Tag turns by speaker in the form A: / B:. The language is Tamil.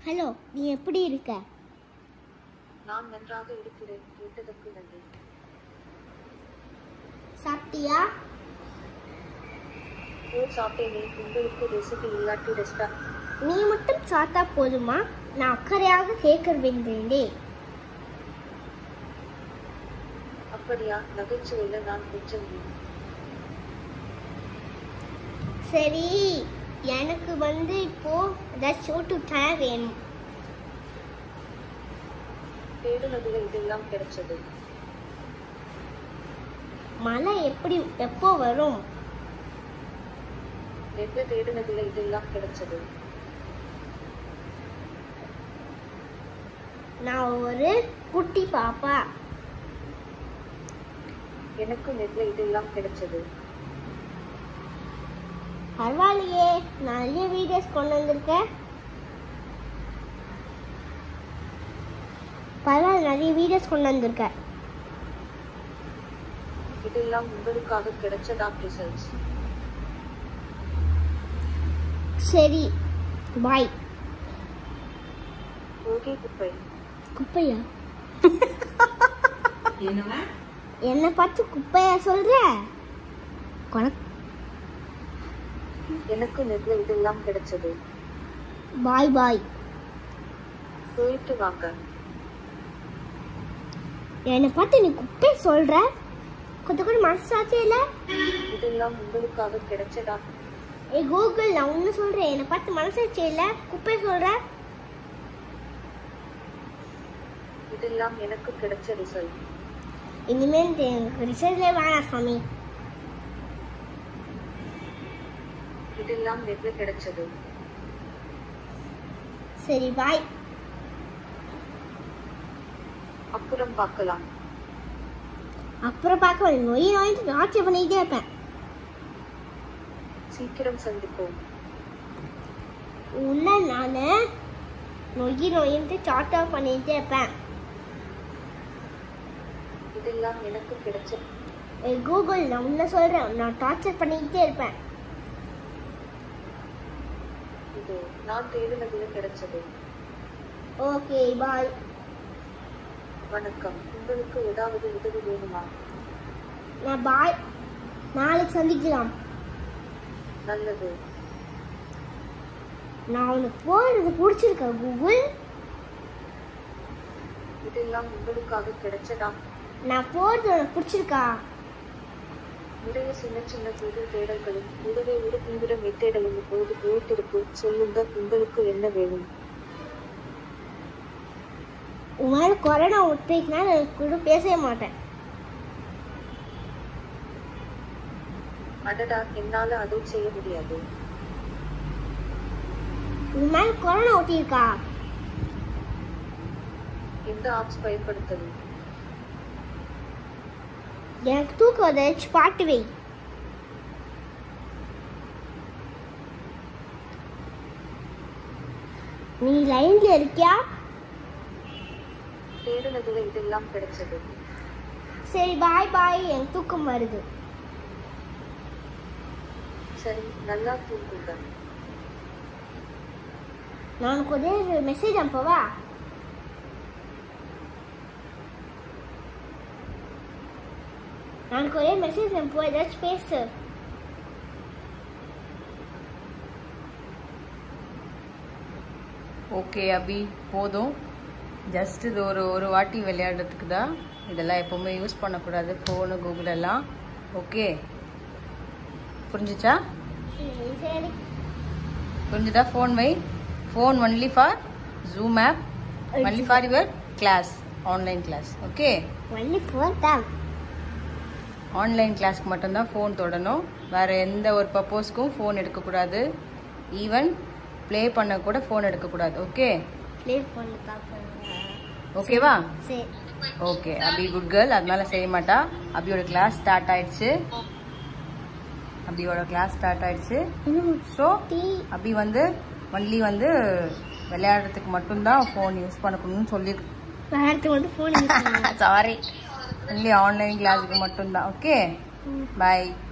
A: ஹலோ நீ எப்படி இருக்க
B: நான் நன்றாக இருக்கிறேன் கேட்டதற்கு நன்றி
A: சாப்பிட்டியா
B: ஓ சாப்பிட்டேனே உங்களுக்கு ரெசிபி இல்லாட்டி ரெஸ்டா
A: நீ மட்டும் சாப்பிட்டா போதுமா நான் அக்கறையாக கேட்க வேண்டியதே
B: அப்படியா நகைச்சுவையில நான் கொஞ்சம் வீண்.
A: சரி எனக்கு வந்து இப்போ ஏதாச்சும் சோட்டு டயர் வேணும்
B: தேடுனதுல இதெல்லாம் கிடைச்சது
A: மழை எப்படி எப்போ வரும்
B: நெட்ல தேடுனதுல இதெல்லாம் கிடைச்சது
A: நான் ஒரு குட்டி பாப்பா
B: எனக்கு நெட்ல இதெல்லாம் கிடைச்சது
A: பரவாயில்லையே நிறைய வீடியோஸ் கொண்டு வந்திருக்கேன் பரவாயில்ல நிறைய வீடியோஸ் கொண்டு வந்திருக்கேன்
B: இதெல்லாம் உங்களுக்காக கிடைச்சதா ரிசல்ட்ஸ்
A: சரி பாய்
B: ஓகே குப்பை
A: குப்பையா என்னை பார்த்து குப்பையா சொல்ற கொனக்
B: எனக்கு நெட்ல இதெல்லாம் கிடைச்சது
A: பாய் பாய்
B: போயிட்டு வாங்க
A: என்னை பார்த்து நீ குப்பை சொல்ற கொஞ்சம் கூட மனசாச்சே இல்ல
B: இதெல்லாம் உங்களுக்காக கிடைச்சதா
A: ஏ கூகுள் நான் ஒன்று சொல்றேன் என்னை பார்த்து மனசாச்சே இல்ல குப்பை சொல்ற
B: இதெல்லாம் எனக்கு கிடைச்ச ரிசல்ட்
A: இனிமேல் இந்த எனக்கு ரிசல்ட்லே வேணாம் சாமி
B: இதெல்லாம் நெட்ல கிடைச்சது
A: சரி பாய்
B: அப்புறம் பார்க்கலாம்
A: அப்புறம் பார்க்க வேண்டிய நொய் நோயிட்டு டார்ச்சர் பண்ணிக்கிட்டே இருப்பேன்
B: சீக்கிரம் சந்திப்போம்
A: உள்ள நான் நொய் நொயின்ட்டு சார்ட் பண்ணிக்கிட்டே இருப்பேன்
B: இதெல்லாம் எனக்கு கிடைச்ச
A: ஏ கூகுள் நான் உன்ன சொல்றேன் நான் டார்ச்சர் பண்ணிக்கிட்டே இருப்பேன்
B: இது நான் தேடினதுல கிடைச்சது
A: ஓகே பாய்
B: வணக்கம் உங்களுக்கு ஏதாவது உதவி வேணுமா
A: நான் பாய் நாளைக்கு சந்திக்கலாம்
B: நல்லது
A: நான் உனக்கு போறது பிடிச்சிருக்கா கூகுள்
B: இதெல்லாம் உங்களுக்காக கிடைச்சதா
A: நான் போறது உனக்கு பிடிச்சிருக்கா
B: நிறைய சின்ன சின்ன புது தேடல்களும் கூடவே ஒரு தீவிர மெத்தேடலும் இப்போது போயிட்டிருக்கு சொல்லுங்க உங்களுக்கு என்ன வேணும்
A: உன் மேல கொரோனா விட்டுச்சுன்னா நான் கூட பேசவே மாட்டேன்
B: அடடா என்னால அதை செய்ய முடியாது
A: உன் மேல கொரோனா ஒட்டியிருக்கா
B: எந்த ஆப்ஸ் பயன்படுத்தது
A: எனக்கு தூக்கம் வந்தாச்சு பாட்டு வை நீ லைன்ல இருக்கியா
B: தேடினதுல இதெல்லாம் கிடைச்சது
A: சரி பாய் பாய் எனக்கு தூக்கம் வருது
B: சரி நல்லா தூங்குங்க
A: நான் உனக்கு ஒரே மெசேஜ் அனுப்பவா நான் உனக்கு ஒரே மெசேஜ் அனுப்புவா ஏதாச்சும் பேசு
C: ஓகே அபி போதும் ஜஸ்ட் இது ஒரு ஒரு வாட்டி விளையாடுறதுக்கு தான் இதெல்லாம் எப்போவுமே யூஸ் பண்ணக்கூடாது ஃபோனு கூகுள் எல்லாம் ஓகே புரிஞ்சுச்சா
A: சரி சரி
C: புரிஞ்சுதா ஃபோன் வை phone only for zoom app only for your class online class okay
A: only for தான்
C: ஆன்லைன் கிளாஸ்க்கு மட்டும்தான் ஃபோன் தொடணும் வேறு எந்த ஒரு பர்பஸ்க்கும் ஃபோன் எடுக்கக்கூடாது ஈவன் ப்ளே பண்ண கூட ஃபோன் எடுக்கக்கூடாது ஓகே
A: ப்ளே பண்ணி பார்க்குறேன்
C: ஓகேவா
A: சரி
C: ஓகே அபி குட் கேர்ள் அதனால செய்ய மாட்டா அபியோட கிளாஸ் ஸ்டார்ட் ஆயிடுச்சு அபியோட கிளாஸ் ஸ்டார்ட் ஆயிடுச்சு
A: இன்னும்
C: ஸோ
A: டீ
C: அபி வந்து ஒன்லி வந்து விளையாடுறதுக்கு மட்டும்தான் ஃபோன் யூஸ் பண்ணணும்னு சொல்லி
A: விளையாடுறதுக்கு மட்டும் ஃபோன் யூஸ் பண்ணுங்க
C: சாரி ஒன்லி ஆன்லைன் கிளாஸுக்கு மட்டும்தான் ஓகே பாய்